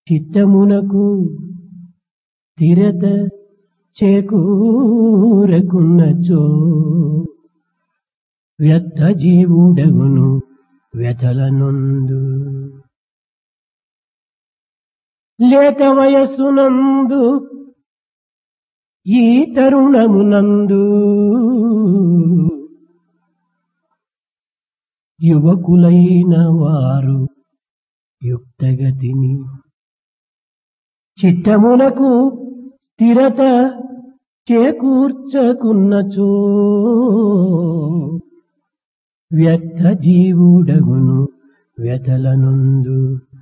చిత్తమునకు స్థిరత చేకూరకున్నచో వ్యర్థ జీవుడగును వ్యథలనొందు లేత వయస్సునందు ఈ తరుణమునందు యువకులైన వారు యుక్తగతిని చిత్తమునకు స్థిరత చేకూర్చకున్నచో వ్యర్థ జీవుడగును వ్యథలనుందు